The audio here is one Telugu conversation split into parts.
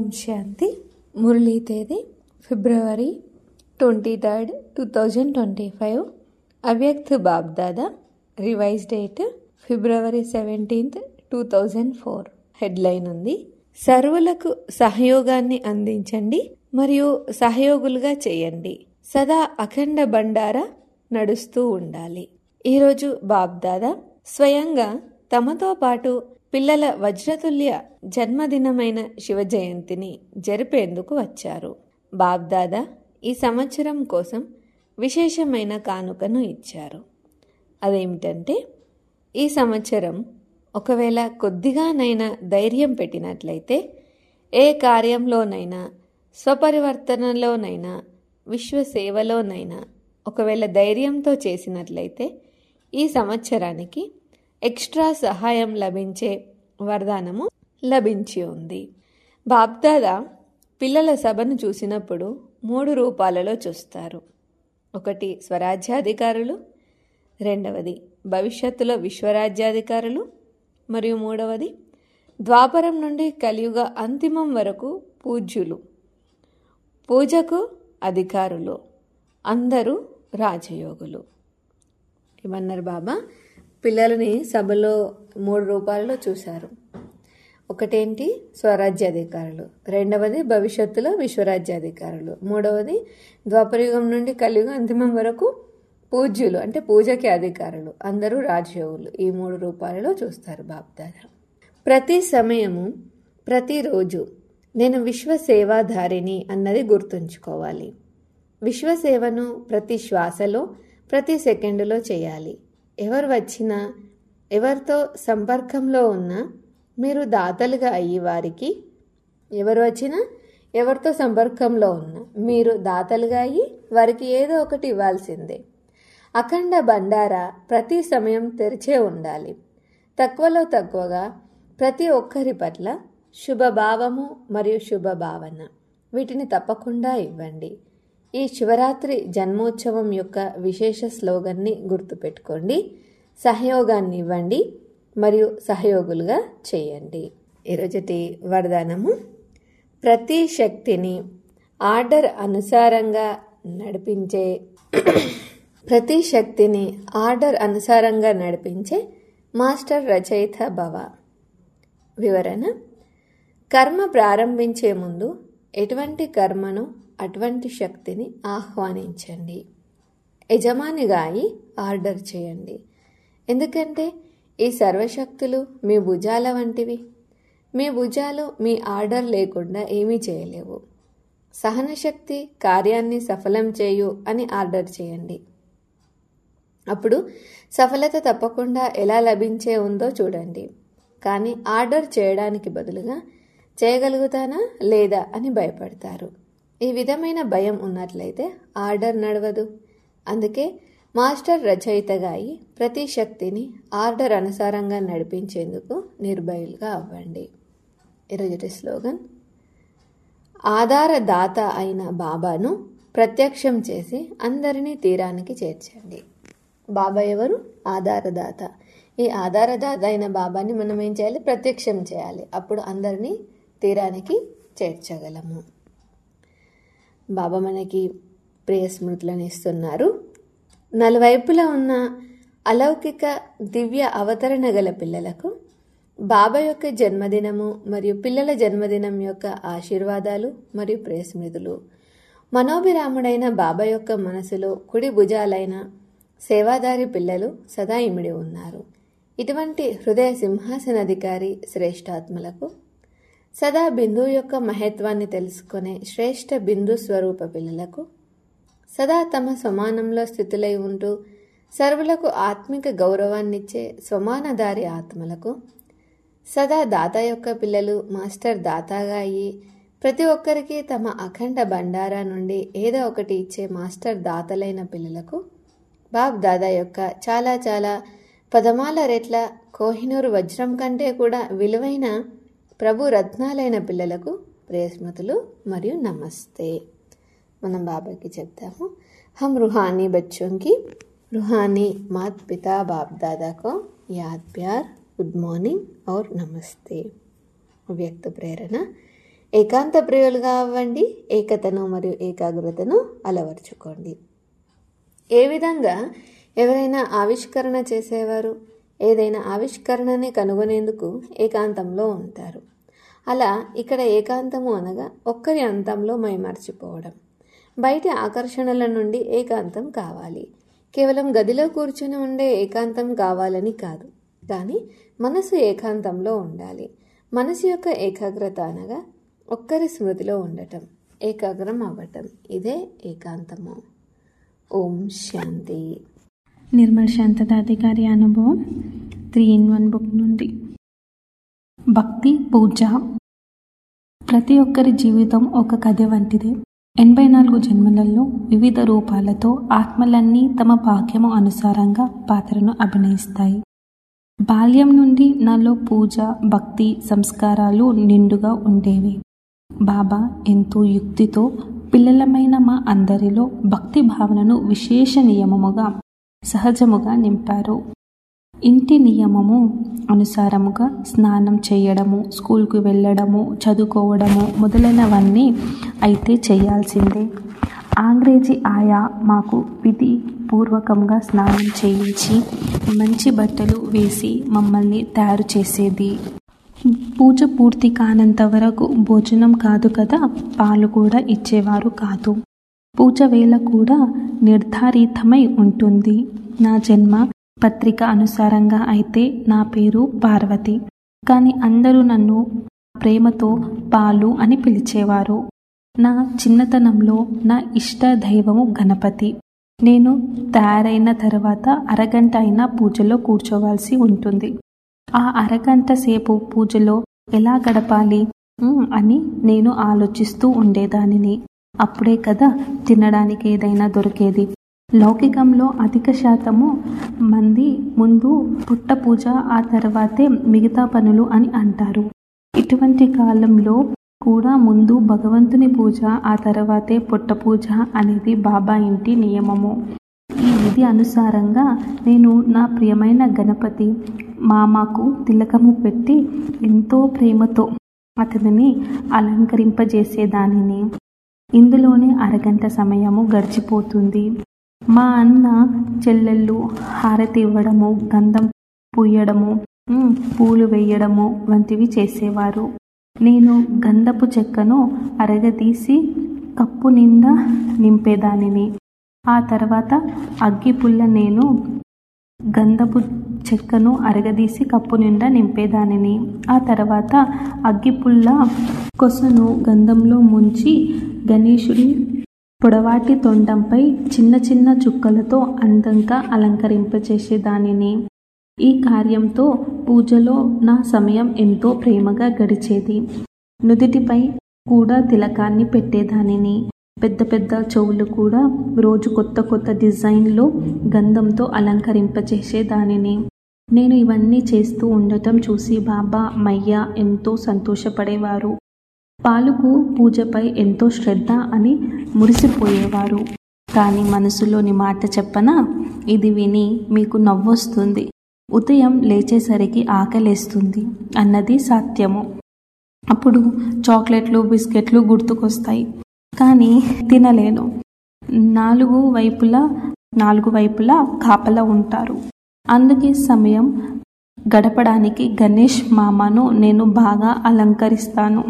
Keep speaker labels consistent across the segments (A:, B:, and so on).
A: ఓం శాంతి మురళీ తేదీ February twenty third two thousand twenty five Avyakt BapDada revise date February seventeenth two thousand four headline ఉంది సర్వులకు సహయోగాన్ని అందించండి మరియు సహయోగులుగా చేయండి సదా అఖండ బండారా నడుస్తూ ఉండాలి ఈరోజు బాబ్దాదా స్వయంగా తమతో పాటు పిల్లల వజ్రతుల్య జన్మదినమైన శివ జయంతిని జరిపేందుకు వచ్చారు బాబ్దాదా ఈ సంవత్సరం కోసం విశేషమైన కానుకను ఇచ్చారు అదేమిటంటే ఈ సంవత్సరం ఒకవేళ కొద్దిగానైనా ధైర్యం పెట్టినట్లయితే ఏ కార్యంలోనైనా స్వపరివర్తనలోనైనా విశ్వసేవలోనైనా ఒకవేళ ధైర్యంతో చేసినట్లయితే ఈ సంవత్సరానికి ఎక్స్ట్రా సహాయం లభించే వరదానము లభించి ఉంది బాబ్దాదా పిల్లల సభను చూసినప్పుడు మూడు రూపాలలో చూస్తారు ఒకటి స్వరాజ్యాధికారులు రెండవది భవిష్యత్తులో విశ్వరాజ్యాధికారులు మరియు మూడవది ద్వాపరం నుండి కలియుగ అంతిమం వరకు పూజ్యులు పూజకు అధికారులు అందరూ రాజయోగులు ఏమన్నారు బాబా పిల్లలని సభలో మూడు రూపాయలలో చూశారు ఒకటేంటి స్వరాజ్యాధికారులు రెండవది భవిష్యత్తులో విశ్వరాజ్యాధికారులు మూడవది ద్వాపరయుగం నుండి కలియుగం అంతిమం వరకు పూజ్యులు అంటే పూజకి అధికారులు అందరూ రాజయోగులు ఈ మూడు రూపాయలలో చూస్తారు బాబ్దాదా ప్రతి సమయము ప్రతిరోజు నేను విశ్వ సేవాధారిని అన్నది గుర్తుంచుకోవాలి విశ్వసేవను ప్రతి శ్వాసలో ప్రతి సెకండులో చేయాలి ఎవరు వచ్చినా ఎవరితో సంపర్కంలో ఉన్నా మీరు దాతలుగా అయ్యి వారికి ఎవరు వచ్చినా ఎవరితో సంపర్కంలో ఉన్నా మీరు దాతలుగా అయ్యి వారికి ఏదో ఒకటి ఇవ్వాల్సిందే అఖండ బండారా ప్రతి సమయం తెరిచే ఉండాలి తక్కువలో తక్కువగా ప్రతి ఒక్కరి పట్ల శుభభావము మరియు శుభభావన వీటిని తప్పకుండా ఇవ్వండి ఈ శివరాత్రి జన్మోత్సవం యొక్క విశేష స్లోగన్ని గుర్తుపెట్టుకోండి సహయోగాన్ని ఇవ్వండి మరియు సహయోగులుగా చేయండి ఈరోజుటి వరదానము ప్రతి శక్తిని ఆర్డర్ అనుసారంగా నడిపించే ప్రతి శక్తిని ఆర్డర్ అనుసారంగా నడిపించే మాస్టర్ రచయిత భవ వివరణ కర్మ ప్రారంభించే ముందు ఎటువంటి కర్మను అటువంటి శక్తిని ఆహ్వానించండి యజమానిగా అయి ఆర్డర్ చేయండి ఎందుకంటే ఈ సర్వశక్తులు మీ భుజాల వంటివి మీ భుజాలు మీ ఆర్డర్ లేకుండా ఏమీ చేయలేవు సహనశక్తి కార్యాన్ని సఫలం చేయు అని ఆర్డర్ చేయండి అప్పుడు సఫలత తప్పకుండా ఎలా లభించే ఉందో చూడండి కానీ ఆర్డర్ చేయడానికి బదులుగా చేయగలుగుతానా లేదా అని భయపడతారు ఈ విధమైన భయం ఉన్నట్లయితే ఆర్డర్ నడవదు అందుకే మాస్టర్ రచయితగా అయి ప్రతి శక్తిని ఆర్డర్ అనుసారంగా నడిపించేందుకు నిర్భయులుగా అవ్వండి ఈరోజు స్లోగన్ ఆధారదాత అయిన బాబాను ప్రత్యక్షం చేసి అందరినీ తీరానికి చేర్చండి బాబా ఎవరు ఆధారదాత ఈ ఆధారదాత అయిన బాబాని మనం ఏం చేయాలి ప్రత్యక్షం చేయాలి అప్పుడు అందరినీ తీరానికి చేర్చగలము బాబా మనకి ప్రియ స్మృతులను ఇస్తున్నారు నలువైపులా ఉన్న అలౌకిక దివ్య అవతరణ గల పిల్లలకు బాబా యొక్క జన్మదినము మరియు పిల్లల జన్మదినం యొక్క ఆశీర్వాదాలు మరియు ప్రేస్మృతులు మనోభిరాముడైన బాబా యొక్క మనసులో కుడి భుజాలైన సేవాదారి పిల్లలు సదా ఇమిడి ఉన్నారు ఇటువంటి హృదయ సింహాసనాధికారి శ్రేష్టాత్మలకు సదా బిందువు యొక్క మహత్వాన్ని తెలుసుకునే శ్రేష్ఠ బిందు స్వరూప పిల్లలకు సదా తమ సమానంలో స్థితులై ఉంటూ సర్వులకు ఆత్మిక గౌరవాన్నిచ్చే సమానదారి ఆత్మలకు సదా దాత యొక్క పిల్లలు మాస్టర్ దాతాగా అయ్యి ప్రతి ఒక్కరికి తమ అఖండ బండారా నుండి ఏదో ఒకటి ఇచ్చే మాస్టర్ దాతలైన పిల్లలకు బాబ్ దాదా యొక్క చాలా చాలా పదమాల రెట్ల కోహినూరు వజ్రం కంటే కూడా విలువైన ప్రభు రత్నాలైన పిల్లలకు ప్రేస్మతులు మరియు నమస్తే మనం బాబాకి చెప్తాము हम रूहानी बच्चों की रूहानी मात पिता बाप दादा को याद प्यार గుడ్ మార్నింగ్ और నమస్తే వ్యక్త ప్రేరణ ఏకాంత ప్రియులుగా అవ్వండి ఏకతను మరియు ఏకాగ్రతను అలవర్చుకోండి ఏ విధంగా ఎవరైనా ఆవిష్కరణ చేసేవారు ఏదైనా ఆవిష్కరణని కనుగొనేందుకు ఏకాంతంలో ఉంటారు అలా ఇక్కడ ఏకాంతము అనగా ఒక్కరి అంతంలో మైమర్చిపోవడం బయట ఆకర్షణల నుండి ఏకాంతం కావాలి కేవలం గదిలో కూర్చుని ఉండే ఏకాంతం కావాలని కాదు కానీ మనసు ఏకాంతంలో ఉండాలి మనసు యొక్క ఏకాగ్రత అనగా ఒక్కరి స్మృతిలో ఉండటం ఏకాగ్రం అవ్వటం ఇదే ఏకాంతము ఓం శాంతి
B: నిర్మల్ శాంతదాది గారి అనుభవం త్రీ ఇన్ వన్ బుక్ నుండి భక్తి పూజ ప్రతి ఒక్కరి జీవితం ఒక కథ వంటిదే ఎనభై నాలుగు జన్మలలో వివిధ రూపాలతో ఆత్మలన్నీ తమ భాగ్యము అనుసారంగా పాత్రను అభినయిస్తాయి బాల్యం నుండి నాలో పూజ భక్తి సంస్కారాలు నిండుగా ఉండేవి బాబా ఎంతో యుక్తితో పిల్లలమైన మా అందరిలో భక్తి భావనను విశేష నియమముగా సహజముగా నింపారు ఇంటి నియమము అనుసారముగా స్నానం చేయడము స్కూల్కు వెళ్ళడము చదువుకోవడము మొదలైనవన్నీ అయితే చేయాల్సిందే ఆంగ్రేజీ ఆయా మాకు విధి పూర్వకంగా స్నానం చేయించి మంచి బట్టలు వేసి మమ్మల్ని తయారు చేసేది పూజ పూర్తి కానంత వరకు భోజనం కాదు కదా పాలు కూడా ఇచ్చేవారు కాదు పూజ వేళ కూడా నిర్ధారితమై ఉంటుంది నా జన్మ పత్రిక అనుసారంగా అయితే నా పేరు పార్వతి కానీ అందరూ నన్ను ప్రేమతో పాలు అని పిలిచేవారు నా చిన్నతనంలో నా ఇష్ట దైవము గణపతి నేను తయారైన తర్వాత అరగంట అయినా పూజలో కూర్చోవాల్సి ఉంటుంది ఆ అరగంట సేపు పూజలో ఎలా గడపాలి ఉమ్, అని నేను ఆలోచిస్తూ ఉండేదానిని అప్పుడే కదా తినడానికి ఏదైనా దొరికేది లౌకికంలో అధిక శాతము మంది ముందు పుట్ట పూజ ఆ తర్వాతే మిగతా పనులు అని అంటారు ఇటువంటి కాలంలో కూడా ముందు భగవంతుని పూజ ఆ తర్వాతే పుట్ట పూజ అనేది బాబా ఇంటి నియమము ఈ విధి అనుసారంగా నేను నా ప్రియమైన గణపతి మామకు తిలకము పెట్టి ఎంతో ప్రేమతో అతనిని అలంకరింపజేసేదానిని ఇందులోనే అరగంట సమయము గడిచిపోతుంది మా అన్న చెల్లెళ్ళు హారతి ఇవ్వడము గంధం పూయడము ఉమ్, పూలు వేయడము వంటివి చేసేవారు నేను గంధపు చెక్కను అరగదీసి కప్పు నిండా నింపేదానిని ఆ తర్వాత అగ్గిపుల్ల నేను గంధపు చెక్కను అరగదీసి కప్పు నిండా నింపేదానిని ఆ తర్వాత అగ్గిపుల్ల కొసను గంధంలో ముంచి గణేశుడి పొడవాటి తొండంపై చిన్న చిన్న చుక్కలతో అందంగా అలంకరింపచేసేదానిని ఈ కార్యంతో పూజలో నా సమయం ఎంతో ప్రేమగా గడిచేది నుదిటిపై కూడా తిలకాన్ని పెట్టేదానిని పెద్ద పెద్ద చెవులు కూడా రోజు కొత్త కొత్త డిజైన్లో గంధంతో అలంకరింపచేసేదానిని నేను ఇవన్నీ చేస్తూ ఉండటం చూసి బాబా మయ్య ఎంతో సంతోషపడేవారు పాలుకు పూజపై ఎంతో శ్రద్ధ అని మురిసిపోయేవారు కానీ మనసులోని మాట చెప్పనా ఇది విని మీకు నవ్వొస్తుంది ఉదయం లేచేసరికి ఆకలేస్తుంది అన్నది సత్యము అప్పుడు చాక్లెట్లు బిస్కెట్లు గుర్తుకొస్తాయి కానీ తినలేను నాలుగు వైపులా నాలుగు వైపులా కాపలా ఉంటారు అందుకే సమయం గడపడానికి గణేష్ మామను నేను బాగా అలంకరిస్తాను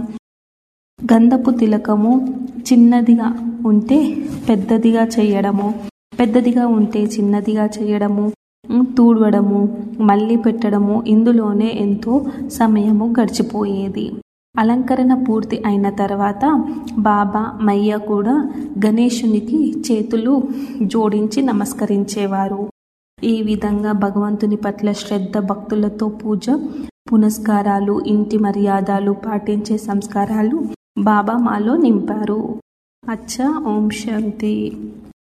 B: గంధపు తిలకము చిన్నదిగా ఉంటే పెద్దదిగా చేయడము పెద్దదిగా ఉంటే చిన్నదిగా చేయడము ఉమ్, తూడవడము మళ్ళీ పెట్టడము ఇందులోనే ఎంతో సమయము గడిచిపోయేది అలంకరణ పూర్తి అయిన తర్వాత బాబా మయ్య కూడా గణేశునికి చేతులు జోడించి నమస్కరించేవారు ఈ విధంగా భగవంతుని పట్ల శ్రద్ధ భక్తులతో పూజ పునస్కారాలు ఇంటి మర్యాదలు పాటించే సంస్కారాలు బాబా మాలో నింపారు అచ్చా ఓం శాంతి